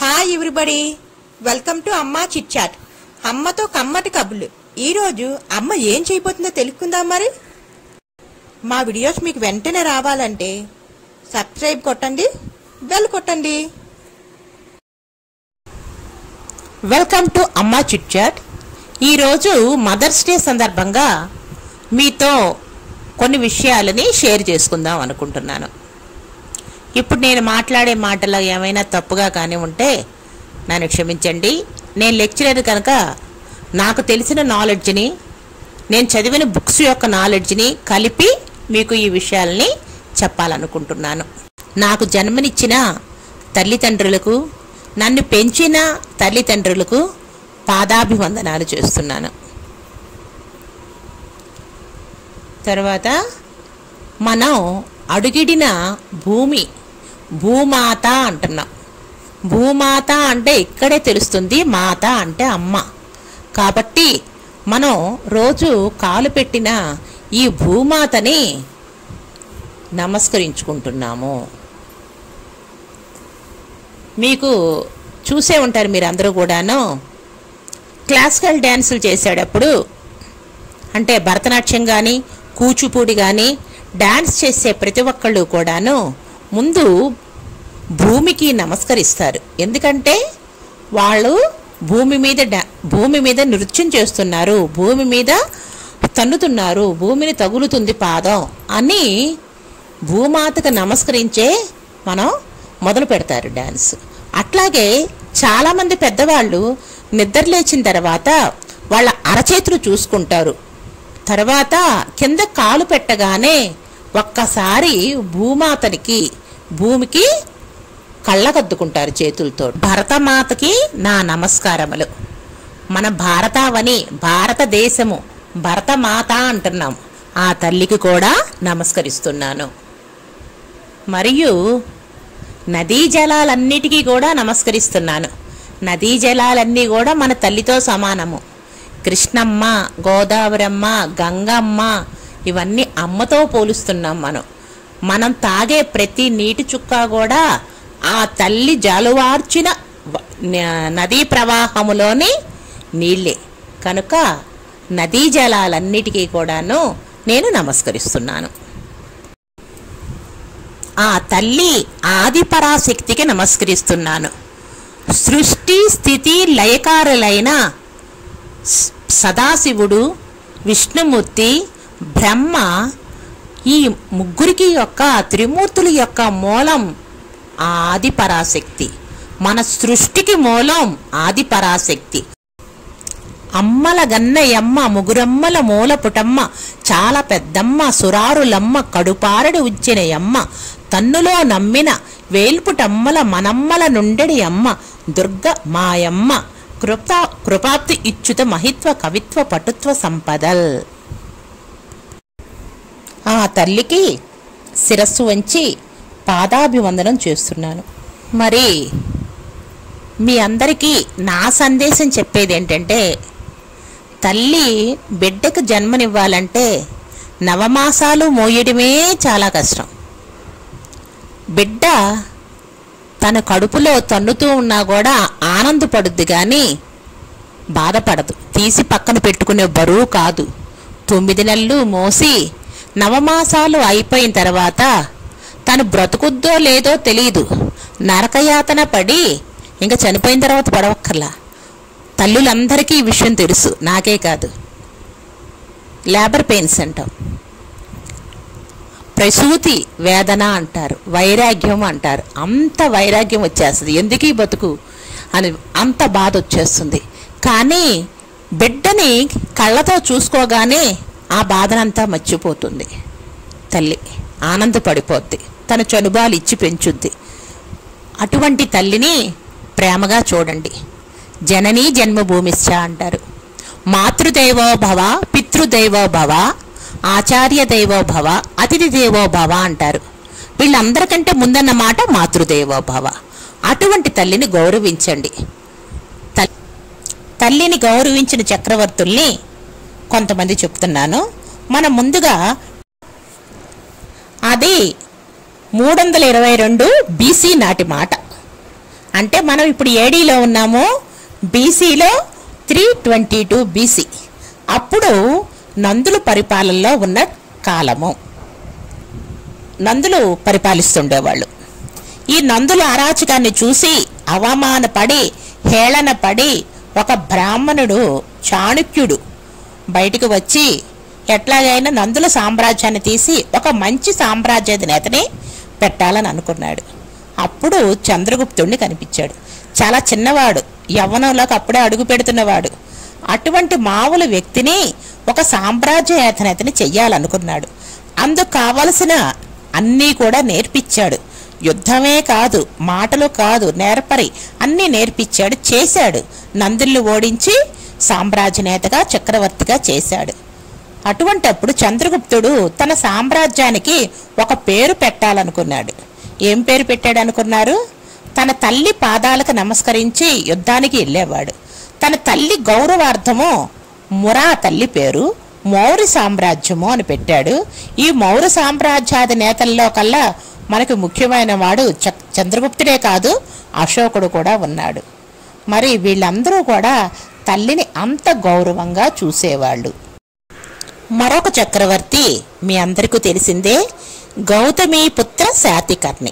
hi everybody welcome to Amma chit chat అమ్మతో కమ్మటి కబుర్లు ఈరోజు అమ్మ ఏం చేయబోతుందో తెలుసుకుందాం మరి మా వీడియోస్ మీకు వెంటనే రావాలంటే సబ్స్క్రైబ్ కొట్టండి బెల్ కొట్టండి welcome to Amma chit chat ఈరోజు మదర్స్ డే సందర్భంగా మీతో కొన్ని విషయాలని షేర్ చేసుకుందాం అనుకుంటున్నాను ఇప్పుడు నేను మాట్లాడే మాటలో ఏమైనా తప్పుగా కానీ ఉంటే నన్ను క్షమించండి నేను లెక్చరర్ కనుక నాకు తెలిసిన నాలెడ్జ్ని నేను చదివిన బుక్స్ యొక్క నాలెడ్జ్ని కలిపి మీకు ఈ విషయాల్ని చెప్పాలనుకుంటున్నాను నాకు జన్మనిచ్చిన తల్లిదండ్రులకు నన్ను పెంచిన తల్లిదండ్రులకు పాదాభివందనాలు చేస్తున్నాను తర్వాత మనం అడుగిడిన భూమి భూమాత అంటున్నాం భూమాత అంటే ఇక్కడే తెలుస్తుంది మాత అంటే అమ్మ కాబట్టి మనం రోజు కాలు పెట్టిన ఈ భూమాతని నమస్కరించుకుంటున్నాము మీకు చూసే ఉంటారు మీరు అందరూ కూడాను క్లాసికల్ డ్యాన్సులు చేసేటప్పుడు అంటే భరతనాట్యం కానీ కూచిపూడి కానీ డాన్స్ చేసే ప్రతి ఒక్కళ్ళు కూడాను ముందు భూమికి నమస్కరిస్తారు ఎందుకంటే వాళ్ళు భూమి మీద డా- భూమి మీద నృత్యం చేస్తున్నారు భూమి మీద తన్నుతున్నారు భూమిని తగులుతుంది పాదం అని భూమాతకు నమస్కరించే మనం మొదలు పెడతారు డ్యాన్స్ అట్లాగే చాలామంది పెద్దవాళ్ళు నిద్ర లేచిన తర్వాత వాళ్ళ అరచేతులు చూసుకుంటారు తర్వాత కింద కాలు పెట్టగానే ఒక్కసారి భూమాతనికి భూమికి కళ్ళకద్దుకుంటారు చేతులతో భరతమాతకి నా నమస్కారములు మన భారతావని భారతదేశము భరతమాత అంటున్నాం ఆ తల్లికి కూడా నమస్కరిస్తున్నాను మరియు నదీ జలాలన్నిటికీ కూడా నమస్కరిస్తున్నాను నదీ జలాలన్నీ కూడా మన తల్లితో సమానము కృష్ణమ్మ గోదావరమ్మ గంగమ్మ ఇవన్నీ అమ్మతో పోలుస్తున్నాం మనం మనం తాగే ప్రతి నీటి చుక్క కూడా ఆ తల్లి జలువార్చిన వ- న- నదీ ప్రవాహములోని నీళ్ళే కనుక నదీ జలాలన్నిటికీ కూడాను నేను నమస్కరిస్తున్నాను ఆ తల్లి ఆది పరాశక్తికి నమస్కరిస్తున్నాను సృష్టి స్థితి లయకారులైన స- సదాశివుడు విష్ణుమూర్తి బ్రహ్మ ఈ ముగ్గురికి యొక్క త్రిమూర్తుల యొక్క మూలం ఆది పరాశక్తి మన సృష్టికి మూలం ఆది పరాశక్తి అమ్మల గన్నయమ్మ ముగురమ్మల మూల పుటమ్మ చాలా పెద్దమ్మ సురారులమ్మ కడుపారడు ఉచ్చినయమ్మ తన్నులో నమ్మిన వేల్పుటమ్మల మనమ్మల నుండెడి అమ్మ దుర్గ మాయమ్మ కృపా కృపాప్తి ఇచ్చుత మహిత్వ కవిత్వ పటుత్వ సంపదల్ ఆ తల్లికి శిరస్సు వంచి పాదాభివందనం చేస్తున్నాను మరి మీ అందరికీ నా సందేశం చెప్పేది ఏంటంటే తల్లి బిడ్డకు జన్మనివ్వాలంటే నవమాసాలు మోయడమే చాలా కష్టం బిడ్డ తన కడుపులో తన్నుతూ ఉన్నా కూడా ఆనందపడుద్ది కానీ బాధపడదు తీసి పక్కన పెట్టుకునే బరువు కాదు తొమ్మిది నెలలు మోసి నవమాసాలు అయిపోయిన తర్వాత తను బ్రతుకుద్దో లేదో తెలియదు నరకయాతన పడి ఇంకా చనిపోయిన తర్వాత పడవక్కర్లా తల్లులందరికీ ఈ విషయం తెలుసు నాకే కాదు లేబర్ పెయిన్స్ అంటాం ప్రసూతి వేదన అంటారు వైరాగ్యం అంటారు అంత వైరాగ్యం వచ్చేస్తుంది ఎందుకు ఈ బతుకు అని అంత బాధ వచ్చేస్తుంది కానీ బిడ్డని కళ్ళతో చూసుకోగానే ఆ బాధనంతా మర్చిపోతుంది తల్లి ఆనందపడిపోద్ది తన చనుబాలు ఇచ్చి పెంచుద్ది అటువంటి తల్లిని ప్రేమగా చూడండి జననీ జన్మభూమిశ్చ అంటారు మాతృదేవో భవ పితృదేవో భవ ఆచార్య దేవో భవ అతిథి దేవో భవ అంటారు వీళ్ళందరికంటే ముందన్న మాట మాతృదేవో భవ అటువంటి తల్లిని గౌరవించండి తల్- తల్లిని గౌరవించిన చక్రవర్తుల్ని కొంతమంది చెప్తున్నాను మనం ముందుగా అది మూడు వందల ఇరవై రెండు బీసీ నాటి మాట అంటే మనం ఇప్పుడు ఏడీలో ఉన్నాము బీసీలో త్రీ ట్వంటీ టూ బీసీ అప్పుడు నందులు పరిపాలనలో ఉన్న కాలము నందులు పరిపాలిస్తుండేవాళ్ళు ఈ నందుల అరాచకాన్ని చూసి అవమానపడి హేళన పడి ఒక బ్రాహ్మణుడు చాణుక్యుడు బయటకు వచ్చి ఎట్లాగైనా నందుల సామ్రాజ్యాన్ని తీసి ఒక మంచి సామ్రాజ్యాధినేతని పెట్టాలని అనుకున్నాడు అప్పుడు చంద్రగుప్తుడిని కనిపించాడు చాలా చిన్నవాడు యవ్వనంలోకి అప్పుడే అడుగు పెడుతున్నవాడు అటువంటి మామూలు వ్యక్తిని ఒక సామ్రాజ్యయాతనేతని చెయ్యాలనుకున్నాడు అందుకు కావలసిన అన్నీ కూడా నేర్పించాడు యుద్ధమే కాదు మాటలు కాదు నేర్పరి అన్నీ నేర్పించాడు చేశాడు నందుల్ని ఓడించి సామ్రాజ్యనేతగా చక్రవర్తిగా చేశాడు అటువంటప్పుడు చంద్రగుప్తుడు తన సామ్రాజ్యానికి ఒక పేరు పెట్టాలనుకున్నాడు ఏం పేరు పెట్టాడు అనుకున్నారు తన తల్లి పాదాలకు నమస్కరించి యుద్ధానికి వెళ్ళేవాడు తన తల్లి గౌరవార్థము మురా తల్లి పేరు మౌర్య సామ్రాజ్యము అని పెట్టాడు ఈ మౌర్య సామ్రాజ్యాది నేతల్లో కల్లా మనకు ముఖ్యమైన వాడు చ- చంద్రగుప్తుడే కాదు అశోకుడు కూడా ఉన్నాడు మరి వీళ్ళందరూ కూడా తల్లిని అంత గౌరవంగా చూసేవాళ్ళు మరొక చక్రవర్తి మీ అందరికీ తెలిసిందే గౌతమి పుత్ర శాతికర్ణి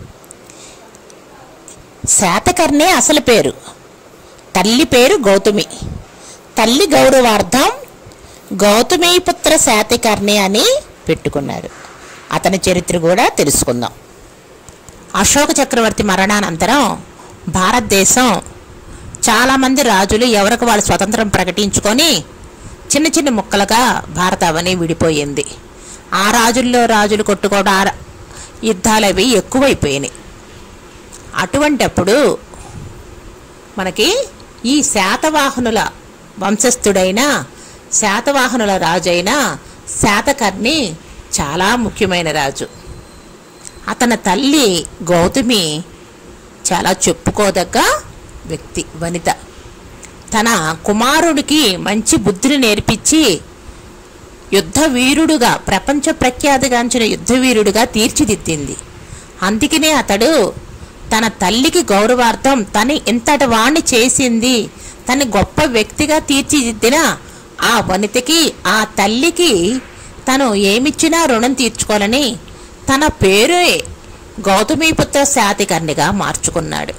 శాతకర్ణి అసలు పేరు తల్లి పేరు గౌతమి తల్లి గౌరవార్థం గౌతమి పుత్ర శాతికర్ణి అని పెట్టుకున్నారు అతని చరిత్ర కూడా తెలుసుకుందాం అశోక చక్రవర్తి మరణానంతరం భారతదేశం చాలామంది రాజులు ఎవరికి వాళ్ళు స్వతంత్రం ప్రకటించుకొని చిన్న చిన్న ముక్కలుగా భారతావని విడిపోయింది ఆ రాజుల్లో రాజులు కొట్టుకోవడం ఆ ర- యుద్ధాలు అవి ఎక్కువైపోయినాయి అటువంటప్పుడు మనకి ఈ శాతవాహనుల వంశస్థుడైన శాతవాహనుల రాజైన శాతకర్ణి చాలా ముఖ్యమైన రాజు అతని తల్లి గౌతమి చాలా చెప్పుకోదగ్గ వ్యక్తి వనిత తన కుమారుడికి మంచి బుద్ధిని నేర్పించి యుద్ధ వీరుడుగా ప్రపంచ ప్రఖ్యాతిగాంచిన యుద్ధ వీరుడుగా తీర్చిదిద్దింది అందుకనే అతడు తన తల్లికి గౌరవార్థం తను ఇంతటి వాణ్ణి చేసింది తన గొప్ప వ్యక్తిగా తీర్చిదిద్దిన ఆ వనితకి ఆ తల్లికి తను ఏమిచ్చినా రుణం తీర్చుకోవాలని తన పేరే గౌతమీపుత్ర శాతికర్ణిగా మార్చుకున్నాడు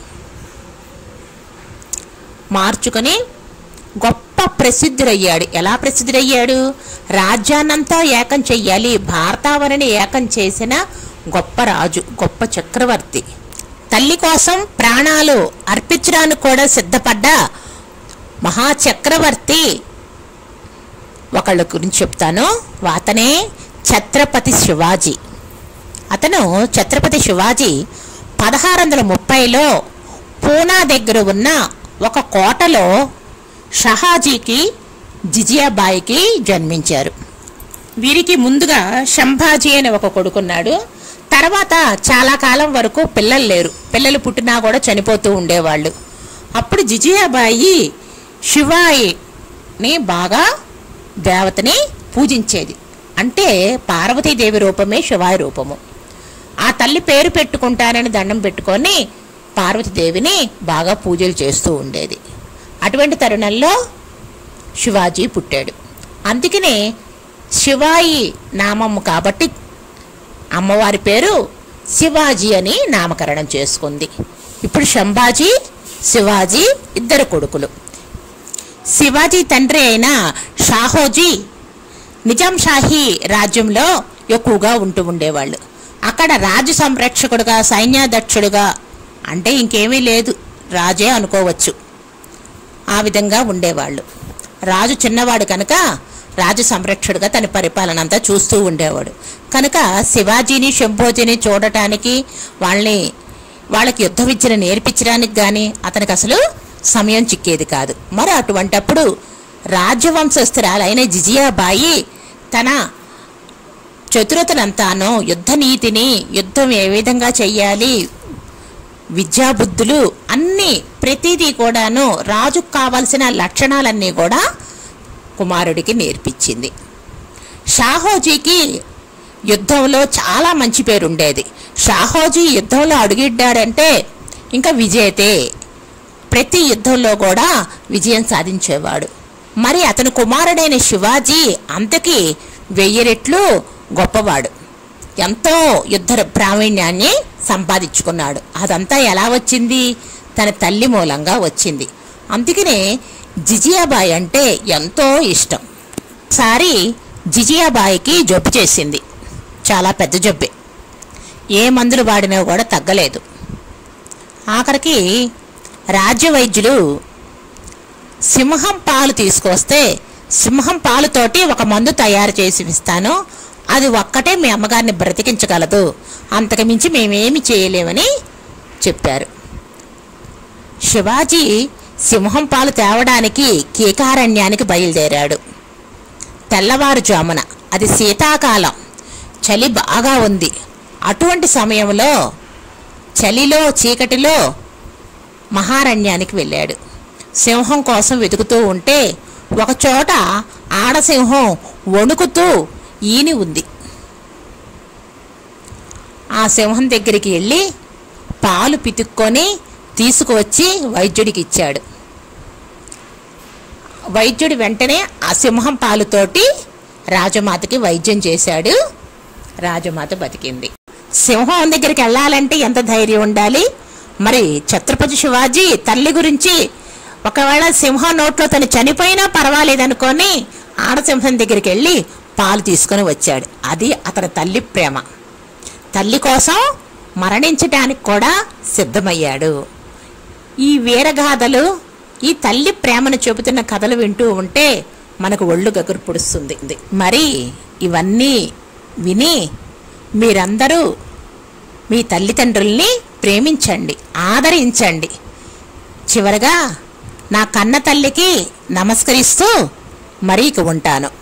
మార్చుకొని గొప్ప ప్రసిద్ధుడయ్యాడు ఎలా ప్రసిద్ధుడయ్యాడు రాజ్యాన్నంతా ఏకం చెయ్యాలి భారతావనిని ఏకం చేసిన గొప్ప రాజు గొప్ప చక్రవర్తి తల్లి కోసం ప్రాణాలు అర్పించడానికి కూడా సిద్ధపడ్డ మహాచక్రవర్తి ఒకళ్ళ గురించి చెప్తాను అతనే ఛత్రపతి శివాజీ అతను ఛత్రపతి శివాజీ పదహారు వందల ముప్పైలో పూనా దగ్గర ఉన్న ఒక కోటలో షహాజీకి జిజియాబాయికి జన్మించారు వీరికి ముందుగా శంభాజీ అనే ఒక కొడుకున్నాడు తర్వాత చాలా కాలం వరకు పిల్లలు లేరు పిల్లలు పుట్టినా కూడా చనిపోతూ ఉండేవాళ్ళు అప్పుడు జిజియాబాయి శివాయిని బాగా దేవతని పూజించేది అంటే పార్వతీదేవి రూపమే శివాయి రూపము ఆ తల్లి పేరు పెట్టుకుంటానని దండం పెట్టుకొని పార్వతీదేవిని బాగా పూజలు చేస్తూ ఉండేది అటువంటి తరుణంలో శివాజీ పుట్టాడు అందుకనే శివాయి నామము కాబట్టి అమ్మవారి పేరు శివాజీ అని నామకరణం చేసుకుంది ఇప్పుడు శంభాజీ శివాజీ ఇద్దరు కొడుకులు శివాజీ తండ్రి అయిన షాహోజీ నిజాం షాహీ రాజ్యంలో ఎక్కువగా ఉంటూ ఉండేవాళ్ళు అక్కడ రాజు సంరక్షకుడుగా సైన్యాధ్యక్షుడుగా అంటే ఇంకేమీ లేదు రాజే అనుకోవచ్చు ఆ విధంగా ఉండేవాళ్ళు రాజు చిన్నవాడు కనుక రాజు సంరక్షకుడుగా తన పరిపాలన అంతా చూస్తూ ఉండేవాడు కనుక శివాజీని శంభోజీని చూడటానికి వాళ్ళని వాళ్ళకి యుద్ధ విద్యను నేర్పించడానికి కానీ అతనికి అసలు సమయం చిక్కేది కాదు మరి అటువంటప్పుడు రాజ్యవంశస్థురాలైన జిజియాబాయి తన చతురతనంతాను యుద్ధ నీతిని యుద్ధం ఏ విధంగా చెయ్యాలి విద్యాబుద్ధులు అన్నీ ప్రతిదీ కూడాను రాజుకు కావలసిన లక్షణాలన్నీ కూడా కుమారుడికి నేర్పించింది షాహోజీకి యుద్ధంలో చాలా మంచి పేరు ఉండేది షాహోజీ యుద్ధంలో అడుగిడ్డాడంటే ఇంకా విజేతే ప్రతి యుద్ధంలో కూడా విజయం సాధించేవాడు మరి అతని కుమారుడైన శివాజీ అంతకి వెయ్యి రెట్లు గొప్పవాడు ఎంతో యుద్ధ ప్రావీణ్యాన్ని సంపాదించుకున్నాడు అదంతా ఎలా వచ్చింది తన తల్లి మూలంగా వచ్చింది అందుకనే జిజియాబాయి అంటే ఎంతో ఇష్టం సారి జిజియాబాయికి జబ్బు చేసింది చాలా పెద్ద జబ్బే ఏ మందులు వాడినా కూడా తగ్గలేదు ఆఖరికి రాజ్య వైద్యులు సింహం పాలు తీసుకొస్తే సింహం పాలుతోటి ఒక మందు తయారు చేసి ఇస్తాను అది ఒక్కటే మీ అమ్మగారిని బ్రతికించగలదు అంతకు మించి మేమేమి చేయలేమని చెప్పారు శివాజీ సింహం పాలు తేవడానికి కీకారణ్యానికి బయలుదేరాడు తెల్లవారుజామున అది శీతాకాలం చలి బాగా ఉంది అటువంటి సమయంలో చలిలో చీకటిలో మహారణ్యానికి వెళ్ళాడు సింహం కోసం వెతుకుతూ ఉంటే ఒకచోట ఆడసింహం వణుకుతూ ఈని ఉంది ఆ సింహం దగ్గరికి వెళ్ళి పాలు పితుక్కొని తీసుకువచ్చి వైద్యుడికి ఇచ్చాడు వైద్యుడు వెంటనే ఆ సింహం పాలుతోటి రాజమాతకి వైద్యం చేశాడు రాజమాత బతికింది సింహం దగ్గరికి వెళ్ళాలంటే ఎంత ధైర్యం ఉండాలి మరి ఛత్రపతి శివాజీ తల్లి గురించి ఒకవేళ సింహం నోట్లో తను చనిపోయినా పర్వాలేదనుకొని ఆడసింహం దగ్గరికి వెళ్ళి పాలు తీసుకొని వచ్చాడు అది అతని తల్లి ప్రేమ తల్లి కోసం మరణించటానికి కూడా సిద్ధమయ్యాడు ఈ వీరగాథలు ఈ తల్లి ప్రేమను చెబుతున్న కథలు వింటూ ఉంటే మనకు ఒళ్ళు గగురు పొడుస్తుంది మరి ఇవన్నీ విని మీరందరూ మీ తల్లిదండ్రుల్ని ప్రేమించండి ఆదరించండి చివరగా నా కన్న తల్లికి నమస్కరిస్తూ మరీ ఇక ఉంటాను